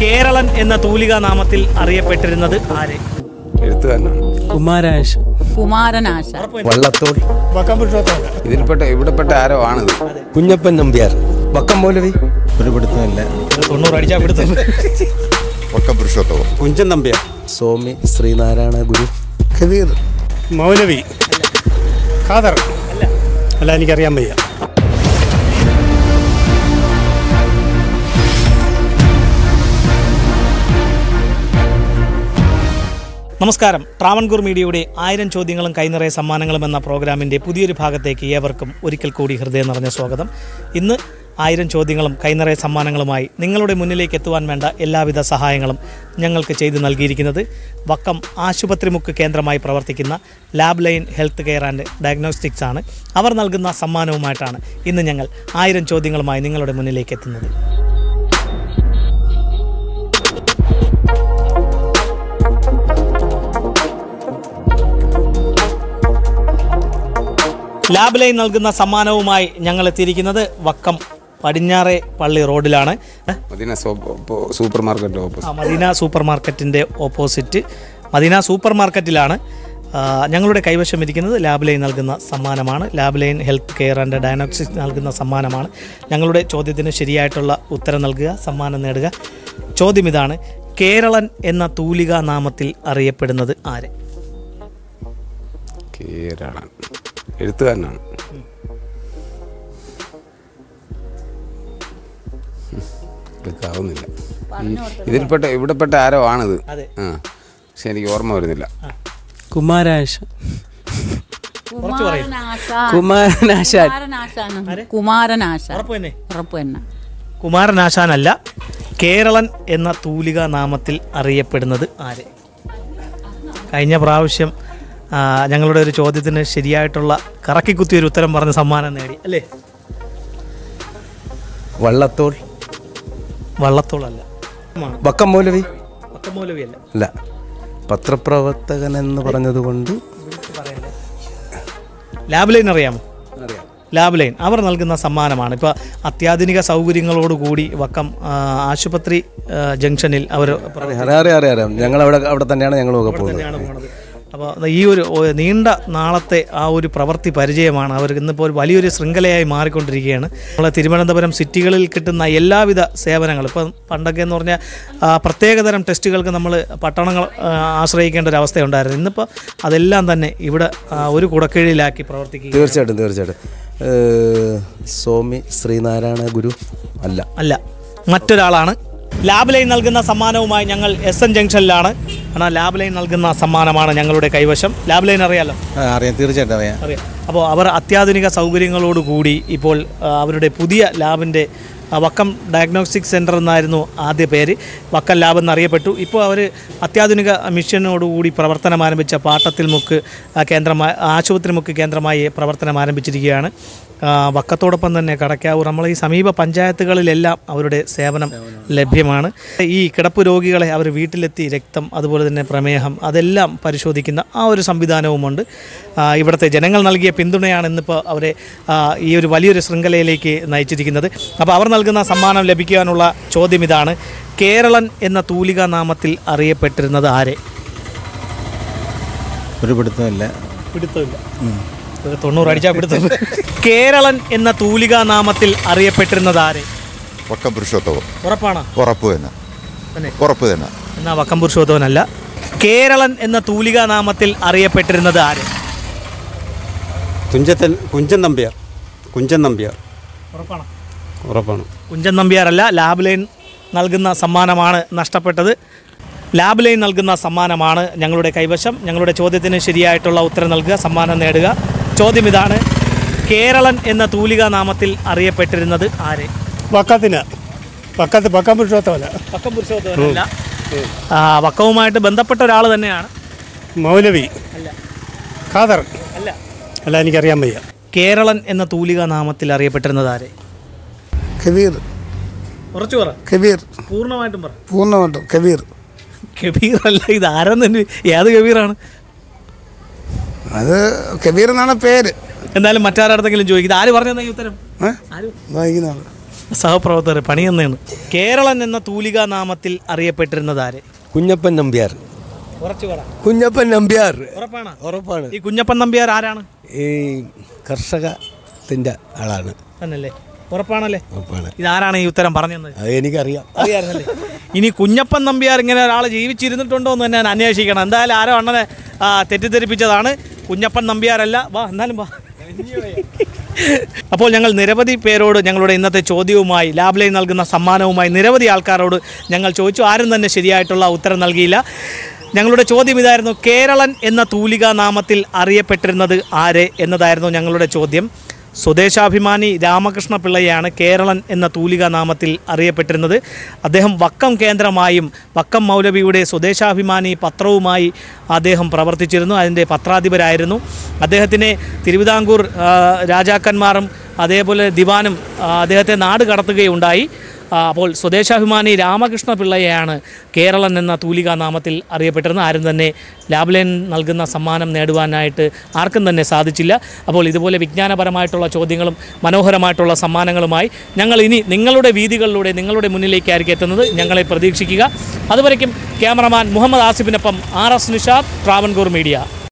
കേരളൻ എന്ന തൂലികാ നാമത്തിൽ അറിയപ്പെട്ടിരുന്നത് ആര് എഴുത്തുകാരനാണ് കുമാരാശ് കുമാരനാശ വള്ളത്തോൾ ഇതിൽപ്പെട്ട ഇവിടെപ്പെട്ട ആരോ ആണിത് കുഞ്ഞപ്പൻ നമ്പ്യാർ വക്കം മൗലവി ഒരു പിടുത്തമില്ല തൊണ്ണൂറ് അടിച്ചാൽ പിടുത്തം വക്കം പുരുഷോത്തമം കുഞ്ചൻ നമ്പ്യാർ സ്വാമി ശ്രീനാരായണ ഗുരു കബീർ മൗലവി ഖാദർ അല്ല എനിക്കറിയാൻ വയ്യ നമസ്കാരം ട്രാവൺകൂർ മീഡിയയുടെ ആയിരം ചോദ്യങ്ങളും കൈനിറയ സമ്മാനങ്ങളും എന്ന പ്രോഗ്രാമിൻ്റെ പുതിയൊരു ഭാഗത്തേക്ക് ഏവർക്കും ഒരിക്കൽ കൂടി ഹൃദയം നിറഞ്ഞ സ്വാഗതം ഇന്ന് ആയിരം ചോദ്യങ്ങളും കൈനിറയ സമ്മാനങ്ങളുമായി നിങ്ങളുടെ മുന്നിലേക്ക് എത്തുവാൻ വേണ്ട എല്ലാവിധ സഹായങ്ങളും ഞങ്ങൾക്ക് ചെയ്തു നൽകിയിരിക്കുന്നത് വക്കം ആശുപത്രിമുക്ക് കേന്ദ്രമായി പ്രവർത്തിക്കുന്ന lab line health care and diagnostics ആണ് അവർ നൽകുന്ന സമ്മാനവുമായിട്ടാണ് ഇന്ന് ഞങ്ങൾ ആയിരം ചോദ്യങ്ങളുമായി നിങ്ങളുടെ മുന്നിലേക്ക് എത്തുന്നത് ലാബ് ലൈൻ നൽകുന്ന സമ്മാനവുമായി ഞങ്ങൾ എത്തിയിരിക്കുന്നത് വക്കം പടിഞ്ഞാറെ പള്ളി റോഡിലാണ് ഏ? മദീന സൂപ്പർ മാർക്കറ്റ് ഓപ്പോസിറ്റ് ആ, മദീന സൂപ്പർ മാർക്കറ്റിൻ്റെ ഓപ്പോസിറ്റ് മദീന സൂപ്പർ മാർക്കറ്റിലാണ് ആ, ഞങ്ങളുടെ കൈവശം ഇരിക്കുന്നത് ലാബ് ലൈൻ നൽകുന്ന സമ്മാനമാണ് lab line health care and diagnostics നൽകുന്ന സമ്മാനമാണ് ഞങ്ങളുടെ ചോദ്യത്തിന് ശരിയായിട്ടുള്ള ഉത്തരം നൽകുക സമ്മാനം നേടുക ചോദ്യം ഇതാണ് കേരളൻ എന്ന തൂലികാ നാമത്തിൽ അറിയപ്പെടുന്നത് ആര് കേരളൻ എഴുത്തുകാരനാണ് എടുക്കാവുന്നില്ല ഈ ഇതിൽപ്പെട്ട ഇവിടെപ്പെട്ട ആരോ ആണിത് അതെ. ആ പക്ഷെ എനിക്ക് ഓർമ്മ വരുന്നില്ല കുമാരാശ് കുമാരനാശ കുമാരനാശാൻ കുമാരനാശാണ് കുമാരനാശ ഉറപ്പ് തന്നെ ഉറപ്പ് തന്നെ കുമാരനാശാനല്ല കേരളൻ എന്ന തൂലിക നാമത്തിൽ അറിയപ്പെടുന്നത് ആര് കഴിഞ്ഞ പ്രാവശ്യം ആ, ഞങ്ങളുടെ ഒരു ചോദ്യത്തിന് ശരിയായിട്ടുള്ള കറക്കിക്കുത്തി ഒരു ഉത്തരം പറഞ്ഞ് സമ്മാനം നേടി അല്ലേ വള്ളത്തോൾ വള്ളത്തോളല്ല വക്കം മൗലവി പത്തമൂലവിയല്ല അല്ല പത്രപ്രവർത്തകൻ എന്ന് പറഞ്ഞതുകൊണ്ട് ലാബ് ലൈൻ അറിയാമോ ലാബ് ലൈൻ അവർ നൽകുന്ന സമ്മാനമാണ് ഇപ്പോൾ അത്യാധുനിക സൗകര്യങ്ങളോടുകൂടി വക്കം ആ, ആശുപത്രി ആ, ജംഗ്ഷനിൽ അവർ അറിയാം അറിയാം അറിയാം അറിയാം ഞങ്ങൾ അവിടെ അവിടെ തന്നെയാണ് ഞങ്ങളൊക്കെ പോകുന്നത് തന്നെയാണ് പോണത് അപ്പോൾ ഈ ഒരു ഒ- നീണ്ട നാളത്തെ ആ ഒരു പ്രവൃത്തി പരിചയമാണ് അവർ ഇന്നിപ്പോൾ ഒരു വലിയൊരു ശൃംഖലയായി മാറിക്കൊണ്ടിരിക്കുകയാണ് നമ്മളെ തിരുവനന്തപുരം സിറ്റികളിൽ കിട്ടുന്ന എല്ലാവിധ സേവനങ്ങളും ഇപ്പം പണ്ടൊക്കെ എന്ന് പറഞ്ഞാൽ ആ, പ്രത്യേകതരം ടെസ്റ്റുകൾക്ക് നമ്മൾ പട്ടണങ്ങൾ ആ, ആശ്രയിക്കേണ്ട ഒരു അവസ്ഥയുണ്ടായിരുന്നു ഇന്നിപ്പോൾ അതെല്ലാം തന്നെ ഇവിടെ ആ, ഒരു കുടക്കീഴിലാക്കി പ്രവർത്തിക്കുക തീർച്ചയായിട്ടും തീർച്ചയായിട്ടും ഏഹ്, സ്വാമി ശ്രീനാരായണ ഗുരു അല്ല അല്ല മറ്റൊരാളാണ് ലാബ് ലൈൻ നൽകുന്ന സമ്മാനവുമായി ഞങ്ങൾ എസ് എൻ ജംഗ്ഷനിലാണ് എന്നാൽ ലാബ് ലൈൻ നൽകുന്ന സമ്മാനമാണ് ഞങ്ങളുടെ കൈവശം ലാബ് ലൈൻ അറിയാലോ അറിയാം തീർച്ചയായിട്ടും അറിയാം അറിയാം അപ്പോൾ അവർ അത്യാധുനിക സൗകര്യങ്ങളോടുകൂടി ഇപ്പോൾ ആ, അവരുടെ പുതിയ ലാബിൻ്റെ ആ, വക്കം ഡയഗ്നോസ്റ്റിക് സെൻറ്റർ എന്നായിരുന്നു ആദ്യ പേര് വക്കം ലാബ് എന്നറിയപ്പെട്ടു ഇപ്പോൾ അവർ അത്യാധുനിക മിഷനോടുകൂടി പ്രവർത്തനം ആരംഭിച്ച പാട്ടത്തിൽ മുക്ക് ആ, കേന്ദ്രമായി ആശുപത്രി മുക്ക് കേന്ദ്രമായി പ്രവർത്തനം ആരംഭിച്ചിരിക്കുകയാണ് ആ, വക്കത്തോടൊപ്പം തന്നെ കടക്കാവൂർ നമ്മൾ ഈ സമീപ പഞ്ചായത്തുകളിലെല്ലാം അവരുടെ സേവനം ലഭ്യമാണ് ഈ കിടപ്പ് രോഗികളെ അവർ വീട്ടിലെത്തി രക്തം അതുപോലെ തന്നെ പ്രമേഹം അതെല്ലാം പരിശോധിക്കുന്ന ആ ഒരു സംവിധാനവുമുണ്ട് ആ, ഇവിടുത്തെ ജനങ്ങൾ നൽകിയ പിന്തുണയാണ് ഇന്നിപ്പോൾ അവരെ ആ, ഈ ഒരു വലിയൊരു ശൃംഖലയിലേക്ക് നയിച്ചിരിക്കുന്നത് അപ്പോൾ അവർ നൽകുന്ന സമ്മാനം ലഭിക്കാനുള്ള ചോദ്യം ഇതാണ് കേരളൻ എന്ന തൂലികാ നാമത്തിൽ അറിയപ്പെട്ടിരുന്നത് ആരെ ഒരു പിടുത്തമില്ല പിടുത്തമില്ല ഒരു തൊണ്ണൂറ് അടിച്ചാൽ പിടുത്തം കേരളൻ എന്ന തൂലികാ നാമത്തിൽ അറിയപ്പെട്ടിരുന്നത് ആരെ വക്കം പുരുഷോത്തമം ഉറപ്പാണോ ഉറപ്പ് തന്നെ തന്നെ ഉറപ്പ് തന്നെ എന്നാ വക്കം പുരുഷോത്തവനല്ല കേരളൻ എന്ന തൂലികാ നാമത്തിൽ അറിയപ്പെട്ടിരുന്നത് ആര് തുഞ്ചത്തൻ കുഞ്ചൻ നമ്പ്യാർ കുഞ്ചൻ നമ്പ്യാർ ഉറപ്പാണോ ഉറപ്പാണ് കുഞ്ചൻ നമ്പ്യാരല്ല ലാബ് ലൈൻ നൽകുന്ന സമ്മാനമാണ് നഷ്ടപ്പെട്ടത് ലാബ് ലൈൻ നൽകുന്ന സമ്മാനമാണ് ഞങ്ങളുടെ കൈവശം ഞങ്ങളുടെ ചോദ്യത്തിന് ശരിയായിട്ടുള്ള ഉത്തരം നൽകുക സമ്മാനം നേടുക ചോദ്യം ഇതാണ് കേരളൻ എന്ന തൂലികാ നാമത്തിൽ അറിയപ്പെട്ടിരുന്നത് ആര് വക്കത്തിന് വക്കത്ത് വക്കം പുരുഷോത്തമല്ല വക്കം പുരുഷോത്തമനല്ല ആ, വക്കവുമായിട്ട് ബന്ധപ്പെട്ട ഒരാൾ തന്നെയാണ് മൗലവി അല്ല ഖാദർ അല്ല അല്ല എനിക്കറിയാൻ വയ്യ കേരളൻ എന്ന തൂലികാ നാമത്തിൽ അറിയപ്പെട്ടിരുന്നത് ആരെ കബീർ കുറച്ചു പറ കബീർ പൂർണ്ണമായിട്ടും പറ പൂർണ്ണമായിട്ടും കബീർ കബീർ അല്ല ഇത് ആരെന്ന് ഏത് കബീറാണ് അത് കബീർ എന്നാണ് പേര് എന്തായാലും മറ്റാരടുത്തെങ്കിലും ചോദിക്കും ഇത് ആര് പറഞ്ഞെന്നാ ഈ ഉത്തരം ഏ ആര് വായിക്കുന്ന ആള് സഹപ്രവർത്തകർ പണിയെന്നാണ് കേരളൻ എന്ന തൂലികാ നാമത്തിൽ അറിയപ്പെട്ടിരുന്നത് ആര് കുഞ്ഞപ്പൻ നമ്പ്യാർ ഉറച്ചു പറ കുഞ്ഞപ്പൻ നമ്പ്യാർ ഉറപ്പാണ് ഉറപ്പാണ് ഈ കുഞ്ഞപ്പൻ നമ്പ്യാർ ആരാണ് ഈ കർഷകത്തിൻ്റെ ആളാണ് തന്നല്ലേ ഉറപ്പാണല്ലേ ഉറപ്പാണ് ഇതാരാണ് ഈ ഉത്തരം പറഞ്ഞു തന്നത് അത് എനിക്കറിയാം അറിയായിരുന്നല്ലേ ഇനി കുഞ്ഞപ്പൻ നമ്പ്യാർ ഇങ്ങനെ ഒരാൾ ജീവിച്ചിരുന്നിട്ടുണ്ടോ എന്ന് തന്നെ ഞാൻ അന്വേഷിക്കണം എന്തായാലും ആരോ അണ്ണനെ ആ, തെറ്റിദ്ധരിപ്പിച്ചതാണ് കുഞ്ഞപ്പൻ നമ്പ്യാരല്ല വാ എന്നാലും വാ അപ്പോൾ ഞങ്ങൾ നിരവധി പേരോട് ഞങ്ങളുടെ ഇന്നത്തെ ചോദ്യവുമായി ലാബ് ലൈൻ നൽകുന്ന സമ്മാനവുമായി നിരവധി ആൾക്കാരോട് ഞങ്ങൾ ചോദിച്ചു ആരും തന്നെ ശരിയായിട്ടുള്ള ഉത്തരം നൽകിയില്ല ഞങ്ങളുടെ ചോദ്യം ഇതായിരുന്നു കേരളൻ എന്ന തൂലികാ നാമത്തിൽ അറിയപ്പെട്ടിരുന്നത് ആര് എന്നതായിരുന്നു ഞങ്ങളുടെ ചോദ്യം സ്വദേശാഭിമാനി രാമകൃഷ്ണ പിള്ളയെയാണ് കേരളൻ എന്ന തൂലികാ നാമത്തിൽ അറിയപ്പെട്ടിരുന്നത് അദ്ദേഹം വക്കം കേന്ദ്രമായും വക്കം മൗലവിയുടെ സ്വദേശാഭിമാനി പത്രവുമായി അദ്ദേഹം പ്രവർത്തിച്ചിരുന്നു അതിൻ്റെ പത്രാധിപരായിരുന്നു അദ്ദേഹത്തിനെ തിരുവിതാംകൂർ ആ, രാജാക്കന്മാരും അതേപോലെ ദിവാനും ആ, അദ്ദേഹത്തെ നാട് കടത്തുകയുണ്ടായി ആ, അപ്പോൾ സ്വദേശാഭിമാനി രാമകൃഷ്ണ പിള്ളയെയാണ് കേരളൻ എന്ന തൂലികാ നാമത്തിൽ അറിയപ്പെട്ടിരുന്നത് ആരും തന്നെ ലാബ്ലൈൻ നൽകുന്ന സമ്മാനം നേടുവാനായിട്ട് ആർക്കും തന്നെ സാധിച്ചില്ല അപ്പോൾ ഇതുപോലെ വിജ്ഞാനപരമായിട്ടുള്ള ചോദ്യങ്ങളും മനോഹരമായിട്ടുള്ള സമ്മാനങ്ങളുമായി ഞങ്ങൾ ഇനി നിങ്ങളുടെ വീതികളിലൂടെ നിങ്ങളുടെ മുന്നിലേക്കായിരിക്കും എത്തുന്നത് ഞങ്ങളെ പ്രതീക്ഷിക്കുക അതുവരയ്ക്കും ക്യാമറമാൻ മുഹമ്മദ് ആസിഫിനൊപ്പം R S Nishad Travancore media